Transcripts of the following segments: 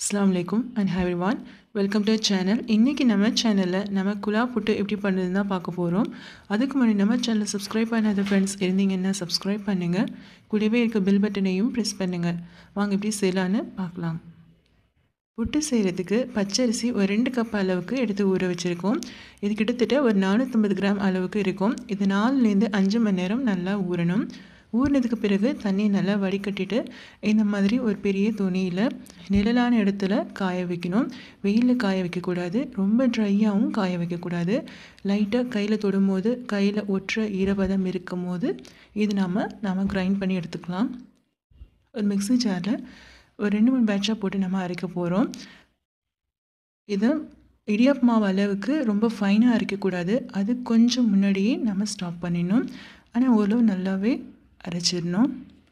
அஸ்ஸலாமு அலைக்கும் and hi one welcome to channel இன்றைக்கி நம்ம சேனலில் நம்ம குலா புட்டு எப்படி பண்ணுறதுன்னு தான் பார்க்க போகிறோம் அதுக்கு முன்னாடி நம்ம சேனலை சப்ஸ்கிரைப் பண்ணாத ஃப்ரெண்ட்ஸ் இருந்தீங்கன்னா சப்ஸ்கிரைப் பண்ணுங்கள் கூடவே இருக்க பெல் பட்டனையும் ப்ரெஸ் பண்ணுங்கள் வாங்க எப்படி செய்யலான்னு பார்க்கலாம் புட்டு செய்கிறதுக்கு பச்சரிசி ஒரு ரெண்டு கப் அளவுக்கு எடுத்து ஊற வச்சுருக்கோம் இது கிட்டத்தட்ட ஒரு நானூற்றம்பது கிராம் அளவுக்கு இருக்கும் இது நாலுலேருந்து அஞ்சு மணி நேரம் நல்லா ஊறணும் ஊறினதுக்கு பிறகு தண்ணியை நல்லா வடிகட்டிட்டு இந்த மாதிரி ஒரு பெரிய துணியில் நிழலான இடத்துல காய வைக்கணும் வெயிலில் காய வைக்கக்கூடாது ரொம்ப ட்ரையாகவும் காய வைக்கக்கூடாது லைட்டாக கையில் தொடும்போது கையில் ஒற்ற ஈரப்பதம் இருக்கும் போது இது நம்ம நம்ம கிரைண்ட் பண்ணி எடுத்துக்கலாம் ஒரு மிக்ஸி ஜாரில் ஒரு ரெண்டு மூணு பேட்சாக போட்டு நம்ம அரைக்க போகிறோம் இதை இடியாப்பு மாவு அளவுக்கு ரொம்ப ஃபைனாக அரைக்கக்கூடாது அது கொஞ்சம் முன்னாடியே நம்ம ஸ்டாப் பண்ணிடணும் ஆனால் ஓரளவு நல்லாவே அரைச்சிடணும்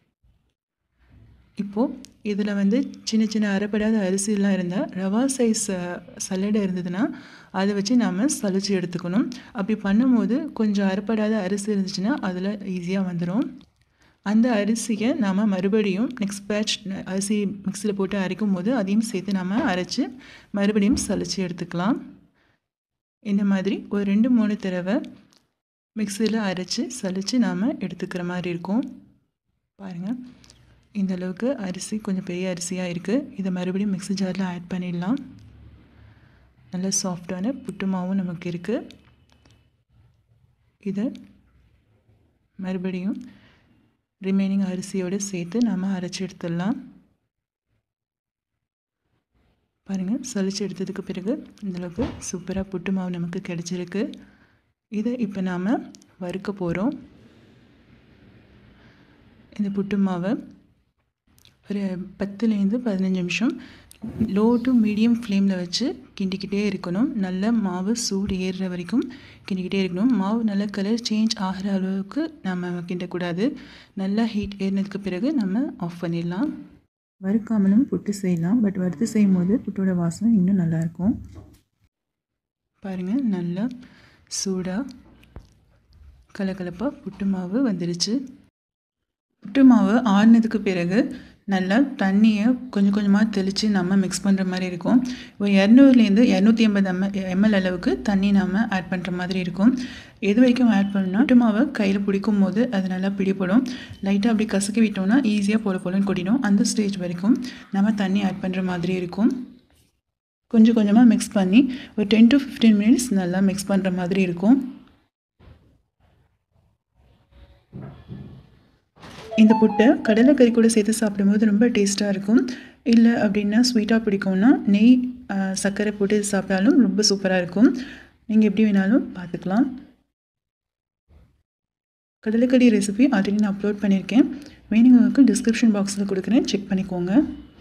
இப்போது இதில் வந்து சின்ன சின்ன அரைப்படாத அரிசிலாம் இருந்தால் ரவா சைஸ் சல்லடை இருந்ததுன்னா அதை வச்சு நாம் சலிச்சு எடுத்துக்கணும் அப்படி பண்ணும்போது கொஞ்சம் அரைப்படாத அரிசி இருந்துச்சுன்னா அதில் ஈஸியாக வந்துடும் அந்த அரிசியை நாம் மறுபடியும் நெக்ஸ்ட் பேட்ச் அரிசி மிக்சியில் போட்டு அரைக்கும் போது அதையும் சேர்த்து நம்ம அரைச்சி மறுபடியும் சலிச்சு எடுத்துக்கலாம் இந்த மாதிரி ஒரு ரெண்டு மூணு தடவை மிக்சியில் அரைச்சி சலித்து நாம் எடுத்துக்கிற மாதிரி இருக்கும் பாருங்கள் இந்த அளவுக்கு அரிசி கொஞ்சம் பெரிய அரிசியாக இருக்குது இதை மறுபடியும் மிக்ஸி ஜாரில் ஆட் பண்ணிடலாம் நல்ல சாஃப்டான புட்டு மாவும் நமக்கு இருக்குது இதை மறுபடியும் ரிமைனிங் அரிசியோடு சேர்த்து நம்ம அரைச்சி எடுத்துடலாம் பாருங்கள் சளிச்சு எடுத்ததுக்கு பிறகு இந்தளவுக்கு சூப்பராக புட்டு மாவு நமக்கு கிடச்சிருக்கு இதை இப்போ நாம் வறுக்க போகிறோம் இந்த புட்டு மாவை ஒரு பத்துலேருந்து பதினஞ்சு நிமிஷம் லோ டு மீடியம் ஃப்ளேமில் வச்சு கிண்டிக்கிட்டே இருக்கணும் நல்ல மாவு சூடு ஏறுற வரைக்கும் கிண்டிக்கிட்டே இருக்கணும் மாவு நல்ல கலர் சேஞ்ச் ஆகிற அளவுக்கு நம்ம கிண்டக்கூடாது நல்லா ஹீட் ஏறினதுக்கு பிறகு நம்ம ஆஃப் பண்ணிடலாம் வறுக்காமலும் புட்டு செய்யலாம் பட் வறுத்து செய்யும் போது புட்டோட வாசனை இன்னும் நல்லாயிருக்கும் பாருங்கள் நல்லா சூடாக கலகலப்பாக புட்டு மாவு வந்துடுச்சு புட்டு மாவு ஆறுனதுக்கு பிறகு நல்லா தண்ணியை கொஞ்சம் கொஞ்சமாக தெளித்து நம்ம மிக்ஸ் பண்ணுற மாதிரி இருக்கும் ஒரு இரநூறுலேருந்து இரநூத்தி ஐம்பது எம் எம்எல் அளவுக்கு தண்ணி நம்ம ஆட் பண்ணுற மாதிரி இருக்கும் எது வரைக்கும் ஆட் பண்ணால் புட்டு மாவை கையில் பிடிக்கும் போது அது நல்லா பிடிப்படும் லைட்டாக அப்படி கசக்கி விட்டோம்னா ஈஸியாக போல போலன்னு கொட்டிடும் அந்த ஸ்டேஜ் வரைக்கும் நம்ம தண்ணி ஆட் பண்ணுற மாதிரி இருக்கும் கொஞ்சம் கொஞ்சமாக மிக்ஸ் பண்ணி ஒரு டென் டு ஃபிஃப்டீன் மினிட்ஸ் நல்லா மிக்ஸ் பண்ணுற மாதிரி இருக்கும் இந்த புட்டை கடலைக்கறி கூட சேர்த்து சாப்பிடும்போது ரொம்ப டேஸ்ட்டாக இருக்கும் இல்லை அப்படின்னா ஸ்வீட்டாக பிடிக்கும்னா நெய் சர்க்கரை போட்டு சாப்பிட்டாலும் ரொம்ப சூப்பராக இருக்கும் நீங்கள் எப்படி வேணாலும் பார்த்துக்கலாம் கடலைக்கறி ரெசிபி ஆல்ரெடி நான் அப்லோட் பண்ணியிருக்கேன் வேணுங்களுக்கு டிஸ்கிரிப்ஷன் பாக்ஸில் கொடுக்குறேன் செக் பண்ணிக்கோங்க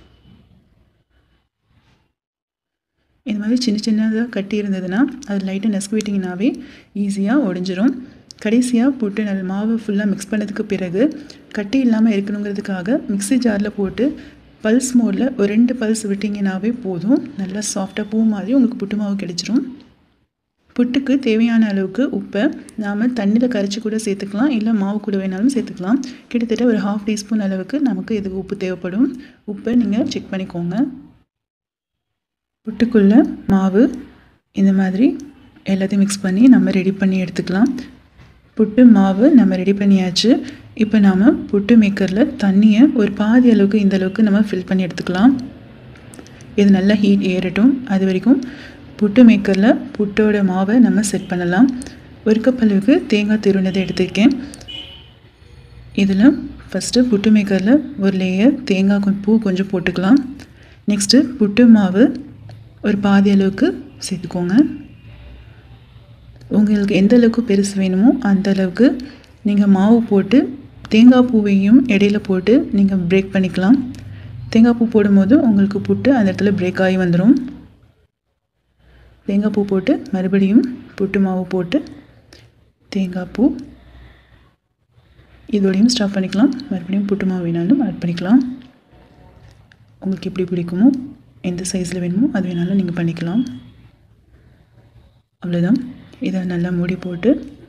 இந்த மாதிரி சின்ன சின்னதாக கட்டி இருந்ததுன்னா அது லைட்டாக நெஸ்குவிட்டிங்கனாவே ஈஸியாக உடஞ்சிரும் கடைசியாக போட்டு நல்ல மாவு ஃபுல்லாக மிக்ஸ் பண்ணதுக்கு பிறகு கட்டி இல்லாமல் இருக்கணுங்கிறதுக்காக மிக்ஸி ஜாரில் போட்டு பல்ஸ் மோடில் ஒரு ரெண்டு பல்ஸ் விட்டிங்கனாவே போதும் நல்லா சாஃப்டாக பூ மாதிரி உங்களுக்கு புட்டு மாவு கிடச்சிரும் புட்டுக்கு தேவையான அளவுக்கு உப்பை நாம் தண்ணியில் கரைச்சி கூட சேர்த்துக்கலாம் இல்லை மாவு கூட வேணாலும் சேர்த்துக்கலாம் கிட்டத்தட்ட ஒரு ஹாஃப் டீஸ்பூன் அளவுக்கு நமக்கு இதுக்கு உப்பு தேவைப்படும் உப்பை நீங்கள் செக் பண்ணிக்கோங்க புட்டுக்குள்ளே மாவு இந்த மாதிரி எல்லாத்தையும் மிக்ஸ் பண்ணி நம்ம ரெடி பண்ணி எடுத்துக்கலாம் புட்டு மாவு நம்ம ரெடி பண்ணியாச்சு இப்போ நாம் புட்டு மேக்கரில் தண்ணியை ஒரு பாதி அளவுக்கு இந்த அளவுக்கு நம்ம ஃபில் பண்ணி எடுத்துக்கலாம் இது நல்லா ஹீட் ஏறட்டும் அது வரைக்கும் புட்டு மேக்கரில் புட்டோட மாவை நம்ம செட் பண்ணலாம் ஒரு கப் அளவுக்கு தேங்காய் திருவினதை எடுத்திருக்கேன் இதில் ஃபஸ்ட்டு புட்டு மேக்கரில் ஒரு லேயர் தேங்காய் பூ கொஞ்சம் போட்டுக்கலாம் நெக்ஸ்ட்டு புட்டு மாவு ஒரு பாதி அளவுக்கு சேர்த்துக்கோங்க உங்களுக்கு எந்த அளவுக்கு பெருசு வேணுமோ அந்த அளவுக்கு நீங்கள் மாவு போட்டு தேங்காய் பூவையும் இடையில போட்டு நீங்கள் பிரேக் பண்ணிக்கலாம் தேங்காய் பூ போடும்போது உங்களுக்கு புட்டு அந்த இடத்துல பிரேக் ஆகி வந்துடும் தேங்காய் பூ போட்டு மறுபடியும் புட்டு மாவு போட்டு தேங்காய் பூ இதோடையும் ஸ்டாப் பண்ணிக்கலாம் மறுபடியும் புட்டு மாவு வேணாலும் ஆட் பண்ணிக்கலாம் உங்களுக்கு எப்படி பிடிக்குமோ எந்த சைஸில் வேணுமோ அது வேணாலும் நீங்கள் பண்ணிக்கலாம் அவ்வளோதான் இதை நல்லா மூடி போட்டு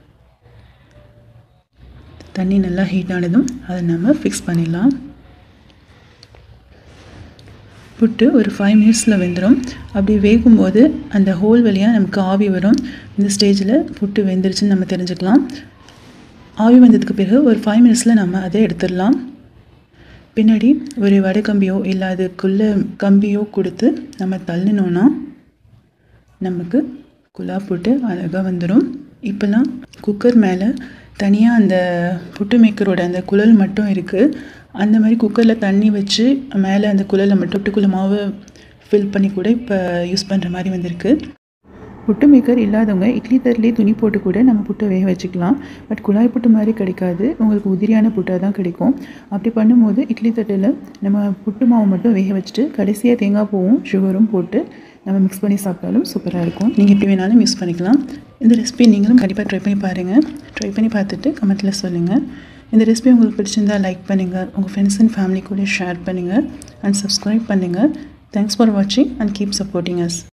தண்ணி நல்லா ஹீட் ஆனதும் அதை நம்ம ஃபிக்ஸ் பண்ணிடலாம் புட்டு ஒரு ஃபைவ் மினிட்ஸில் வெந்துடும் அப்படி வேகும்போது அந்த ஹோல் வழியாக நமக்கு ஆவி வரும் இந்த ஸ்டேஜில் புட்டு வெந்துருச்சுன்னு நம்ம தெரிஞ்சுக்கலாம் ஆவி வந்ததுக்கு பிறகு ஒரு ஃபைவ் மினிட்ஸில் நம்ம அதை எடுத்துடலாம் பின்னாடி ஒரு வடை கம்பியோ இல்லை அதுக்குள்ளே கம்பியோ கொடுத்து நம்ம தள்ளினோன்னா நமக்கு குலா புட்டு அழகாக வந்துடும் இப்போல்லாம் குக்கர் மேலே தனியாக அந்த புட்டு மேக்கரோட அந்த குழல் மட்டும் இருக்குது அந்த மாதிரி குக்கரில் தண்ணி வச்சு மேலே அந்த குழலை மட்டும் புட்டுக்குள்ள மாவு ஃபில் பண்ணி கூட இப்போ யூஸ் பண்ணுற மாதிரி வந்திருக்கு புட்டு மேக்கர் இல்லாதவங்க இட்லி தரலேயே துணி போட்டு கூட நம்ம புட்டை வேக வச்சுக்கலாம் பட் குழாய் புட்டு மாதிரி கிடைக்காது உங்களுக்கு உதிரியான புட்டாக தான் கிடைக்கும் அப்படி பண்ணும்போது இட்லி தட்டில் நம்ம புட்டு மாவு மட்டும் வேக வச்சுட்டு கடைசியாக தேங்காய் பூவும் சுகரும் போட்டு நம்ம மிக்ஸ் பண்ணி சாப்பிட்டாலும் சூப்பராக இருக்கும் நீங்கள் எப்படி வேணாலும் யூஸ் பண்ணிக்கலாம் இந்த ரெசிபி நீங்களும் கண்டிப்பாக ட்ரை பண்ணி பாருங்கள் ட்ரை பண்ணி பார்த்துட்டு கமெண்ட்டில் சொல்லுங்கள் இந்த ரெசிபி உங்களுக்கு பிடிச்சிருந்தா லைக் பண்ணுங்கள் உங்கள் ஃப்ரெண்ட்ஸ் அண்ட் ஃபேமிலி கூட ஷேர் பண்ணுங்கள் அண்ட் சப்ஸ்கிரைப் பண்ணுங்கள் தேங்க்ஸ் ஃபார் வாட்சிங் அண்ட் கீப் சப்போர்ட்டிங் அஸ்